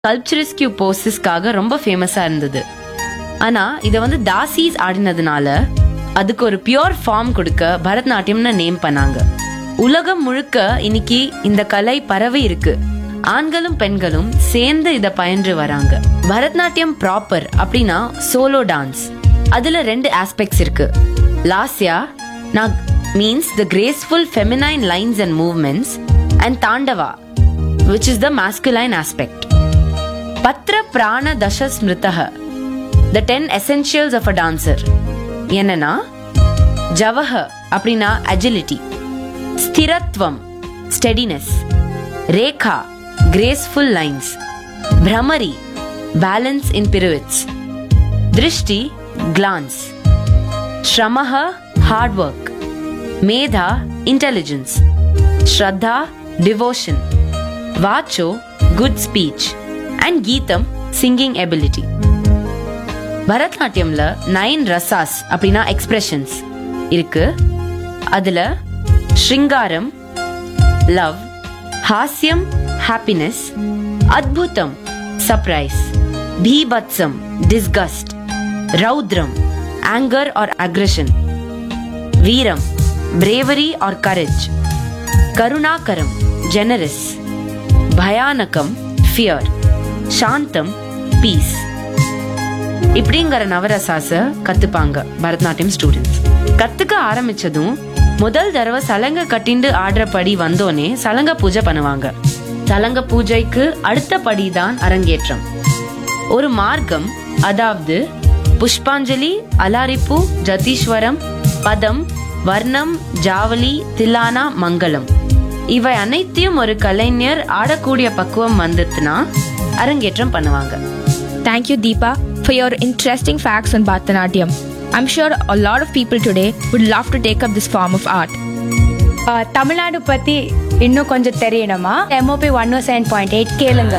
கல்ச்சரிஸ்கியூ போர்சஸ்க்காக ரொம்ப ஃபேமஸா இருந்தது ஆனா இத வந்து தாசிஸ் ஆடினதுனால அதுக்கு ஒரு பியோர் ஃபார்ம் கொடுக்க பரதநாட்டியம்னு நேம் பண்ணாங்க உலகம் முழுக்க இன்னைக்கு இந்த கலை பரவி இருக்கு ஆண்களும் பெண்களும் சேர்ந்து இத பயின்று வராங்க பரதநாட்டியம் ப்ராப்பர் அப்படின்னா சோலோ டான்ஸ் அதுல ரெண்டு ஆஸ்பெக்ட்ஸ் இருக்கு லாஸ்யா நான் means the graceful feminine lines and movements and tandava which is the masculine aspect. பத்ர பிராண தச ஸ்மிருதக the ten essentials of a dancer என்னன்னா ஜவஹ அப்படின்னா அஜிலிட்டி ஸ்திரத்வம் ஸ்டெடினஸ் ரேகா கிரேஸ்ஃபுல் லைன்ஸ் பிரமரி பேலன்ஸ் இன் பிரிவிட்ஸ் திருஷ்டி கிளான்ஸ் ஸ்ரமஹ ஹார்ட் ஒர்க் மேதா இன்டெலிஜென்ஸ் ஸ்ரத்தா டிவோஷன் வாச்சோ குட் ஸ்பீச் அண்ட் கீதம் சிங்கிங் எபிலிட்டி பரதநாட்டியம்ல நைன் ரசாஸ் அப்படின்னா எக்ஸ்பிரஷன்ஸ் இருக்கு அதுல ஸ்ருங்காரம் லவ் ஹாஸ்யம் ஹாப்பினஸ் அத்புதம் சர்ப்ரைஸ் பீபத்சம் டிஸ்கஸ்ட் ரௌத்ரம் ஆங்கர் ஆர் அக்ரஷன் வீரம் bravery or courage கருணாகரம் ஜெனரஸ் பயானகம் ஃபியர் சாந்தம் பீஸ் இப்படிங்கிற நவரசாச கத்துப்பாங்க பரதநாட்டியம் ஸ்டூடெண்ட்ஸ் கத்துக்க ஆரம்பிச்சதும் முதல் தடவை சலங்க கட்டிண்டு ஆடுறபடி வந்தோனே சலங்க பூஜை பண்ணுவாங்க சலங்க பூஜைக்கு அடுத்த படிதான் அரங்கேற்றம் ஒரு மார்க்கம் அதாவது புஷ்பாஞ்சலி அலாரிப்பு ஜதீஸ்வரம் பதம் வர்ணம் ஜாவலி தில்லானா மங்களம் இவை அனைத்தையும் ஒரு கலைஞர் ஆடக்கூடிய பக்குவம் வந்துச்சுன்னா அரங்கேற்றம் பண்ணுவாங்க Thank you, Deepa, for your interesting facts on Bharatanatyam. I'm sure a lot of people today would love to take up this form of art. ஆ, தமிழ்நாடு பத்தி இன்னும் கொஞ்சம் தெரியணுமா MOP one O seven point eight கேளுங்க